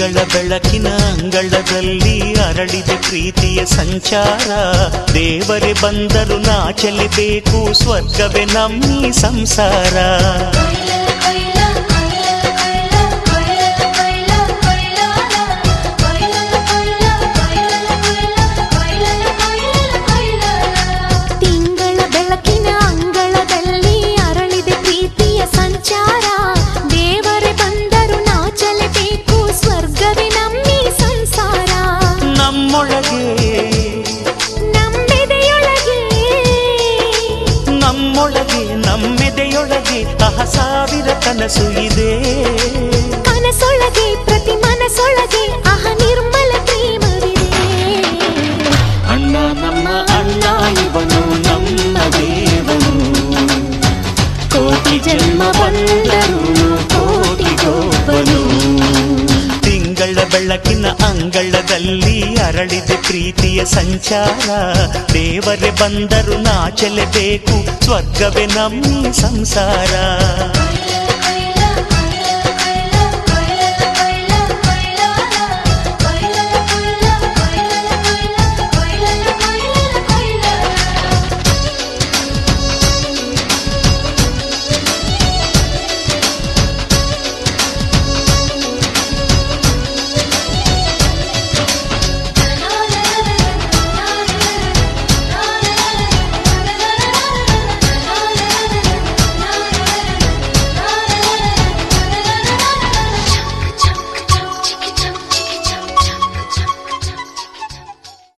ತಿಂಗಳ ಬೆಳಕಿನ ಅಂಗಳದಲ್ಲಿ ಅರಳಿದೆ ಪ್ರೀತಿಯ ಸಂಚಾರ ದೇವರೇ ಬಂದರು ನಾಚಲಿಬೇಕು ಸ್ವರ್ಗವೇ ನಮ್ಮಿ ಸಂಸಾರ ತಿಂಗಳ ಬೆಳಕಿನ ಅಂಗಳದಲ್ಲಿ ಅರಳಿದೆ ಪ್ರೀತಿಯ ಸಂಚಾರ ದೇವರೇ ಬಂದರು ನಾಚಲೇಬೇಕು ಸ್ವರ್ಗವೇ ನಮ್ಮಿ ಸಂಸಾರ ನಮ್ಮೊಳಗೆ ನಮ್ಮೆದೆಯೊಳಗೆ ನಮ್ಮೊಳಗೆ ನಮ್ಮೆದೆಯೊಳಗೆ ಅಹ ಸಾವಿರ ಕನಸು ಇದೆ ಕನಸೊಳಗೆ ಪ್ರತಿ ಮನಸೊಳಗೆ ಅಹ ನಿರ್ಮಲ ಪ್ರೇಮವಿದೆ ಅಣ್ಣ ನಮ್ಮ ಅಣ್ಣ ಇವನು ನಮ್ಮ ದೇವನು ಕೋಟಿ ಜನ್ಮ ಬಂದರು ಕೋಟಿಗೊಬ್ಬನು ತಿಂಗಳ ಬೆಳಕಿನ ಅಂಗಳದಲ್ಲಿ ಅರಳಿದೆ ಪ್ರೀತಿಯ ಸಂಚಾರ ದೇವರೇ ಬಂದರು ನಾಚಲೇಬೇಕು ಸ್ವರ್ಗವೇ ನಮ್ಮಿ ಸಂಸಾರ